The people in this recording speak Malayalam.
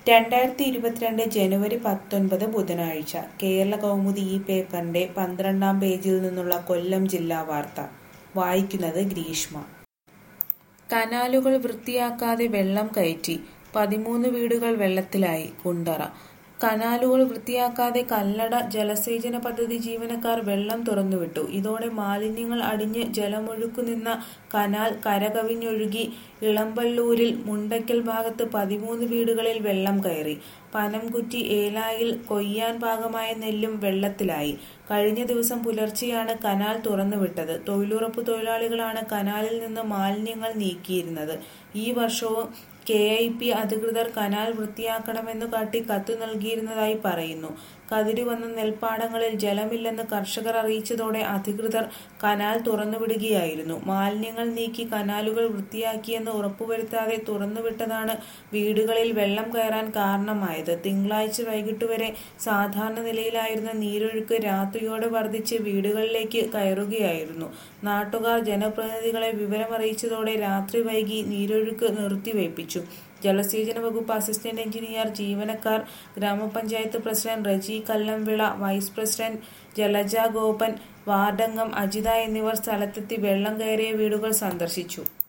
രണ്ടായിരത്തി ഇരുപത്തിരണ്ട് ജനുവരി പത്തൊൻപത് ബുധനാഴ്ച കേരള കൗമുദി ഈ പേപ്പറിന്റെ പന്ത്രണ്ടാം പേജിൽ നിന്നുള്ള കൊല്ലം ജില്ലാ വാർത്ത വായിക്കുന്നത് ഗ്രീഷ്മ കനാലുകൾ വൃത്തിയാക്കാതെ വെള്ളം കയറ്റി പതിമൂന്ന് വീടുകൾ വെള്ളത്തിലായി കുണ്ടറ കനാലുകൾ വൃത്തിയാക്കാതെ കല്ലട ജലസേചന പദ്ധതി ജീവനക്കാർ വെള്ളം തുറന്നുവിട്ടു ഇതോടെ മാലിന്യങ്ങൾ അടിഞ്ഞ് ജലമൊഴുക്കു നിന്ന കനാൽ കരകവിഞ്ഞൊഴുകി ഇളമ്പള്ളൂരിൽ മുണ്ടയ്ക്കൽ ഭാഗത്ത് പതിമൂന്ന് വീടുകളിൽ വെള്ളം കയറി പനംകുറ്റി ഏലായിൽ കൊയ്യാൻ പാകമായ നെല്ലും വെള്ളത്തിലായി കഴിഞ്ഞ ദിവസം പുലർച്ചെയാണ് കനാൽ തുറന്നുവിട്ടത് തൊഴിലുറപ്പ് തൊഴിലാളികളാണ് കനാലിൽ നിന്ന് മാലിന്യങ്ങൾ നീക്കിയിരുന്നത് ഈ വർഷവും കെ ഐ പി അധികൃതർ കനാൽ വൃത്തിയാക്കണമെന്നു കാട്ടി കത്തു നൽകിയിരുന്നതായി പറയുന്നു കതിരുവന്ന നെൽപ്പാടങ്ങളിൽ ജലമില്ലെന്ന് കർഷകർ അറിയിച്ചതോടെ അധികൃതർ കനാൽ തുറന്നുവിടുകയായിരുന്നു മാലിന്യങ്ങൾ നീക്കി കനാലുകൾ വൃത്തിയാക്കിയെന്ന് ഉറപ്പുവരുത്താതെ തുറന്നുവിട്ടതാണ് വീടുകളിൽ വെള്ളം കയറാൻ കാരണമായത് തിങ്കളാഴ്ച വൈകിട്ട് വരെ സാധാരണ നിലയിലായിരുന്ന നീരൊഴുക്ക് രാത്രിയോടെ വർദ്ധിച്ച് വീടുകളിലേക്ക് കയറുകയായിരുന്നു നാട്ടുകാർ ജനപ്രതിനിധികളെ വിവരമറിയിച്ചതോടെ രാത്രി വൈകി നീരൊഴുക്ക് നിർത്തിവയ്പ്പിച്ചു ജലസേചന വകുപ്പ് അസിസ്റ്റന്റ് എഞ്ചിനീയർ ജീവനക്കാർ ഗ്രാമപഞ്ചായത്ത് president Reji Kallamvila vice president Jalaja Gopan വാർഡംഗം അജിത എന്നിവർ സ്ഥലത്തെത്തി വെള്ളം കയറിയ വീടുകൾ സന്ദർശിച്ചു